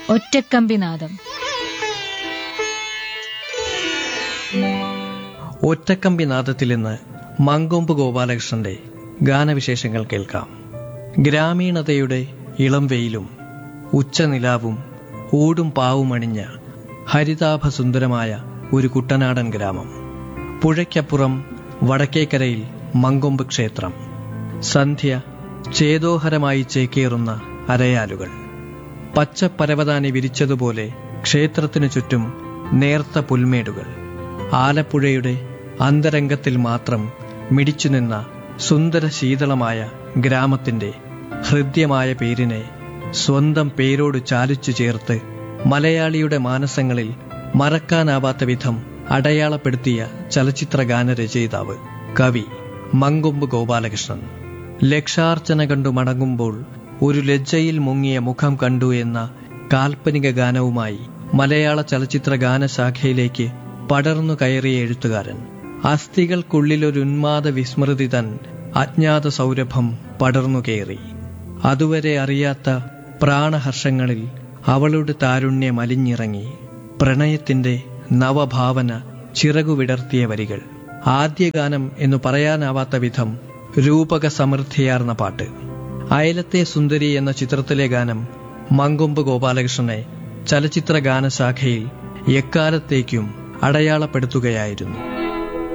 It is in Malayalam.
ഒറ്റക്കമ്പിനാദം ഒറ്റക്കമ്പി നാദത്തിൽ ഇന്ന് മങ്കൊമ്പ് ഗോപാലകൃഷ്ണന്റെ ഗാനവിശേഷങ്ങൾ കേൾക്കാം ഗ്രാമീണതയുടെ ഇളം വെയിലും ഉച്ചനിലാവും ഊടും പാവുമണിഞ്ഞ ഹരിതാഭസുന്ദരമായ ഒരു കുട്ടനാടൻ ഗ്രാമം പുഴയ്ക്കപ്പുറം വടക്കേക്കരയിൽ മങ്കൊമ്പ് ക്ഷേത്രം സന്ധ്യ ചേതോഹരമായി ചേക്കേറുന്ന അരയാലുകൾ പച്ചപ്പരവതാനി വിരിച്ചതുപോലെ ക്ഷേത്രത്തിനു ചുറ്റും നേർത്ത പുൽമേടുകൾ ആലപ്പുഴയുടെ അന്തരംഗത്തിൽ മാത്രം മിടിച്ചുനിന്ന സുന്ദര ശീതളമായ ഗ്രാമത്തിന്റെ ഹൃദ്യമായ പേരിനെ സ്വന്തം പേരോട് ചാലിച്ചു ചേർത്ത് മലയാളിയുടെ മാനസങ്ങളിൽ മറക്കാനാവാത്ത വിധം അടയാളപ്പെടുത്തിയ ചലച്ചിത്ര ഗാനരചയിതാവ് കവി മങ്കൊമ്പ് ഗോപാലകൃഷ്ണൻ ലക്ഷാർച്ചന കണ്ടു മടങ്ങുമ്പോൾ ഒരു ലജ്ജയിൽ മുങ്ങിയ മുഖം കണ്ടു എന്ന കാൽപ്പനിക ഗാനവുമായി മലയാള ചലച്ചിത്ര ഗാനശാഖയിലേക്ക് പടർന്നു കയറിയ എഴുത്തുകാരൻ അസ്ഥികൾക്കുള്ളിലൊരു ഉന്മാദ വിസ്മൃതി തൻ അജ്ഞാത സൗരഭം പടർന്നു കയറി അതുവരെ അറിയാത്ത പ്രാണഹർഷങ്ങളിൽ അവളുടെ താരുണ്യം അലിഞ്ഞിറങ്ങി പ്രണയത്തിന്റെ നവഭാവന ചിറകുവിടർത്തിയ വരികൾ ആദ്യ ഗാനം എന്നു പറയാനാവാത്ത വിധം രൂപക സമൃദ്ധിയാർന്ന പാട്ട് അയലത്തെ സുന്ദരി എന്ന ചിത്രത്തിലെ ഗാനം മങ്കൊമ്പ് ഗോപാലകൃഷ്ണനെ ചലച്ചിത്ര ഗാനശാഖയിൽ എക്കാലത്തേക്കും അടയാളപ്പെടുത്തുകയായിരുന്നു